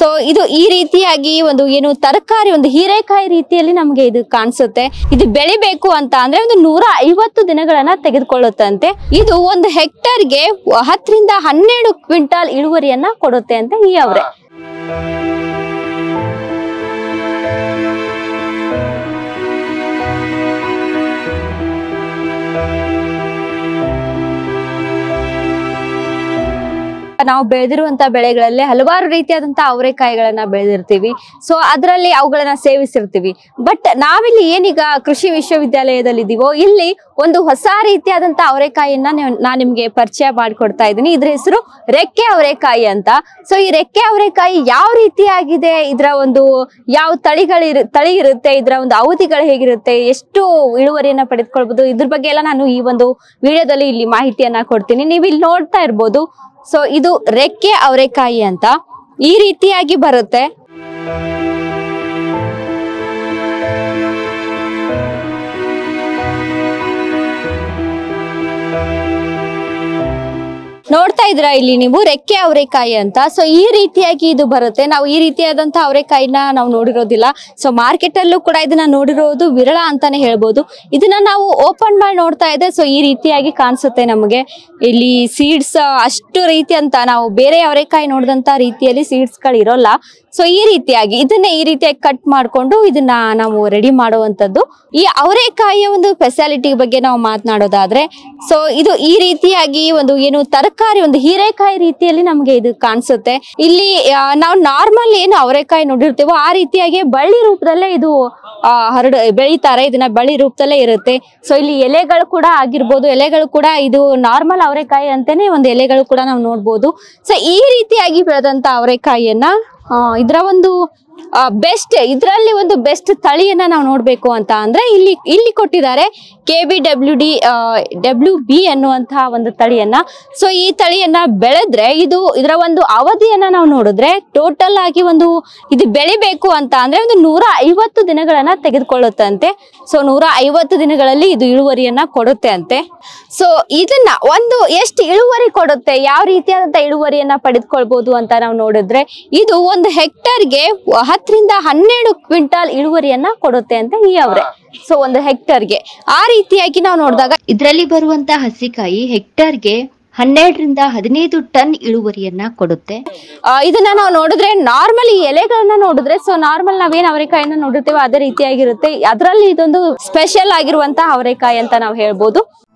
so ಇದು ಈ ರೀತಿಯಾಗಿ ಒಂದು ಏನು ತರಕಾರಿ ಒಂದು ಹೀರೆಕಾಯಿ ರೀತಿಯಲ್ಲಿ ನಮಗೆ ಇದು ಕಾಣಿಸುತ್ತೆ ಇದು ಬೆಳಿಬೇಕು ಅಂತ ಅಂದ್ರೆ ಒಂದು ನೂರ ಐವತ್ತು ದಿನಗಳನ್ನ ತೆಗೆದುಕೊಳ್ಳುತ್ತಂತೆ ಇದು ಒಂದು ಹೆಕ್ಟರ್ಗೆ ಹತ್ತರಿಂದ ಹನ್ನೆರಡು ಕ್ವಿಂಟಾಲ್ ಇಳುವರಿಯನ್ನ ಕೊಡುತ್ತೆ ಅಂತ ಈ ಅವರೆ ನಾವು ಬೆಳೆದಿರುವಂತ ಬೆಳೆಗಳಲ್ಲಿ ಹಲವಾರು ರೀತಿಯಾದಂತ ಅವರೆಕಾಯಿಗಳನ್ನ ಬೆಳೆದಿರ್ತೀವಿ ಸೊ ಅದರಲ್ಲಿ ಅವುಗಳನ್ನ ಸೇವಿಸಿರ್ತೀವಿ ಬಟ್ ನಾವಿಲ್ಲಿ ಏನೀಗ ಕೃಷಿ ವಿಶ್ವವಿದ್ಯಾಲಯದಲ್ಲಿ ಇದೀವೋ ಇಲ್ಲಿ ಒಂದು ಹೊಸ ರೀತಿಯಾದಂತ ಅವರೆಕಾಯಿಯನ್ನ ನೀವು- ನಾನ್ ನಿಮ್ಗೆ ಪರಿಚಯ ಮಾಡಿಕೊಡ್ತಾ ಇದ್ದೀನಿ ಇದ್ರ ಹೆಸರು ರೆಕ್ಕೆ ಅವರೆಕಾಯಿ ಅಂತ ಸೊ ಈ ರೆಕ್ಕೆ ಅವರೆಕಾಯಿ ಯಾವ ರೀತಿಯಾಗಿದೆ ಇದರ ಒಂದು ಯಾವ ತಳಿಗಳಿರು ತಳಿ ಇರುತ್ತೆ ಇದರ ಒಂದು ಅವಧಿಗಳು ಹೇಗಿರುತ್ತೆ ಎಷ್ಟು ಇಳುವರಿಯನ್ನ ಪಡೆದುಕೊಳ್ಬಹುದು ಇದ್ರ ಬಗ್ಗೆ ಎಲ್ಲ ನಾನು ಈ ಒಂದು ವಿಡಿಯೋದಲ್ಲಿ ಇಲ್ಲಿ ಮಾಹಿತಿಯನ್ನ ಕೊಡ್ತೀನಿ ನೀವು ಇಲ್ಲಿ ನೋಡ್ತಾ ಇರ್ಬೋದು ಸೊ ಇದು ರೆಕ್ಕೆ ಅವರೆಕಾಯಿ ಅಂತ ಈ ರೀತಿಯಾಗಿ ಬರುತ್ತೆ ನೋಡ್ತಾ ಇದ್ರ ಇಲ್ಲಿ ನೀವು ರೆಕ್ಕೆ ಅವರೆಕಾಯಿ ಅಂತ ಸೊ ಈ ರೀತಿಯಾಗಿ ಇದು ಬರುತ್ತೆ ನಾವು ಈ ರೀತಿಯಾದಂತ ಅವರೆಕಾಯಿನ ನಾವು ನೋಡಿರೋದಿಲ್ಲ ಸೊ ಮಾರ್ಕೆಟ್ ಅಲ್ಲೂ ಕೂಡ ಇದನ್ನ ನೋಡಿರೋದು ವಿರಳ ಅಂತಾನೆ ಹೇಳ್ಬೋದು ಇದನ್ನ ನಾವು ಓಪನ್ ಮಾಡಿ ನೋಡ್ತಾ ಇದ್ದೆ ಸೊ ಈ ರೀತಿಯಾಗಿ ಕಾಣಿಸುತ್ತೆ ನಮಗೆ ಇಲ್ಲಿ ಸೀಡ್ಸ್ ಅಷ್ಟು ರೀತಿ ಅಂತ ನಾವು ಬೇರೆ ಅವರೆಕಾಯಿ ನೋಡಿದಂತ ರೀತಿಯಲ್ಲಿ ಸೀಡ್ಸ್ ಗಳು ಇರೋಲ್ಲ ಸೊ ಈ ರೀತಿಯಾಗಿ ಇದನ್ನ ಈ ರೀತಿಯಾಗಿ ಕಟ್ ಮಾಡ್ಕೊಂಡು ಇದನ್ನ ನಾವು ರೆಡಿ ಮಾಡುವಂತದ್ದು ಈ ಅವರೆಕಾಯಿಯ ಒಂದು ಸ್ಪೆಷಾಲಿಟಿ ಬಗ್ಗೆ ನಾವು ಮಾತನಾಡೋದಾದ್ರೆ ಸೊ ಇದು ಈ ರೀತಿಯಾಗಿ ಒಂದು ಏನು ತರಕಾರಿ ಒಂದು ಹೀರೆಕಾಯಿ ರೀತಿಯಲ್ಲಿ ನಮಗೆ ಇದು ಕಾಣಿಸುತ್ತೆ ಇಲ್ಲಿ ಆ, ನಾವು ನಾರ್ಮಲ್ ಏನು ಅವರೆಕಾಯಿ ನೋಡಿರ್ತೀವೋ ಆ ರೀತಿಯಾಗಿ ಬಳ್ಳಿ ರೂಪದಲ್ಲೇ ಇದು ಆ, ಹರಡು ಬೆಳೀತಾರೆ ಇದನ್ನ ಬಳ್ಳಿ ರೂಪದಲ್ಲೇ ಇರುತ್ತೆ ಸೊ ಇಲ್ಲಿ ಎಲೆಗಳು ಕೂಡ ಆಗಿರ್ಬೋದು ಎಲೆಗಳು ಕೂಡ ಇದು ನಾರ್ಮಲ್ ಅವರೆಕಾಯಿ ಅಂತಾನೆ ಒಂದು ಎಲೆಗಳು ಕೂಡ ನಾವು ನೋಡ್ಬೋದು ಸೊ ಈ ರೀತಿಯಾಗಿ ಬೆಳೆದಂತ ಅವರೆಕಾಯಿಯನ್ನ ಆ, ಇದರ ಒಂದು ಬೆಸ್ಟ್ ಇದರಲ್ಲಿ ಒಂದು ಬೆಸ್ಟ್ ತಳಿಯನ್ನ ನಾವು ನೋಡ್ಬೇಕು ಅಂತ ಅಂದ್ರೆ ಇಲ್ಲಿ ಇಲ್ಲಿ ಕೊಟ್ಟಿದ್ದಾರೆ K B W D W B ಅನ್ನುವಂತಹ ಒಂದು ತಳಿಯನ್ನ ಸೊ ಈ ತಳಿಯನ್ನ ಬೆಳೆದ್ರೆ ಇದು ಇದರ ಒಂದು ಅವಧಿಯನ್ನ ನಾವು ನೋಡಿದ್ರೆ ಟೋಟಲ್ ಆಗಿ ಒಂದು ಇದು ಬೆಳಿಬೇಕು ಅಂತ ಅಂದ್ರೆ ಒಂದು ನೂರ ಐವತ್ತು ದಿನಗಳನ್ನ ತೆಗೆದುಕೊಳ್ಳುತ್ತಂತೆ ಸೊ ನೂರ ಐವತ್ತು ದಿನಗಳಲ್ಲಿ ಇದು ಇಳುವರಿಯನ್ನ ಕೊಡುತ್ತೆ ಅಂತೆ ಸೊ ಇದನ್ನ ಒಂದು ಎಷ್ಟು ಇಳುವರಿ ಕೊಡುತ್ತೆ ಯಾವ ರೀತಿಯಾದಂತ ಇಳುವರಿಯನ್ನ ಪಡೆದುಕೊಳ್ಬಹುದು ಅಂತ ನಾವು ನೋಡಿದ್ರೆ ಇದು ಒಂದು ಹೆಕ್ಟರ್ಗೆ ಹತ್ತರಿಂದ ಹನ್ನೆರಡು ಕ್ವಿಂಟಾಲ್ ಇಳುವರಿಯನ್ನ ಕೊಡುತ್ತೆ ಅಂತ ಈ ಅವರೆ ಸೊ ಒಂದು ಹೆಕ್ಟರ್ಗೆ ಆ ರೀತಿಯಾಗಿ ನಾವು ನೋಡಿದಾಗ ಇದರಲ್ಲಿ ಬರುವಂತ ಹಸಿಕಾಯಿ ಹೆಕ್ಟರ್ಗೆ ಹನ್ನೆರಡರಿಂದ ಹದಿನೈದು ಟನ್ ಇಳುವರಿಯನ್ನ ಕೊಡುತ್ತೆ ಆ, ಇದನ್ನ ನಾವು ನೋಡಿದ್ರೆ ನಾರ್ಮಲ್ ಈ ಎಲೆಗಳನ್ನ ನೋಡಿದ್ರೆ ಸೊ ನಾರ್ಮಲ್ ನಾವೇನ್ ಅವರೆಕಾಯಿನ ನೋಡಿರ್ತೀವೋ ಅದೇ ರೀತಿಯಾಗಿರುತ್ತೆ ಅದರಲ್ಲಿ ಇದೊಂದು ಸ್ಪೆಷಲ್ ಆಗಿರುವಂತಹ ಅವರೆಕಾಯಿ ಅಂತ ನಾವು ಹೇಳ್ಬೋದು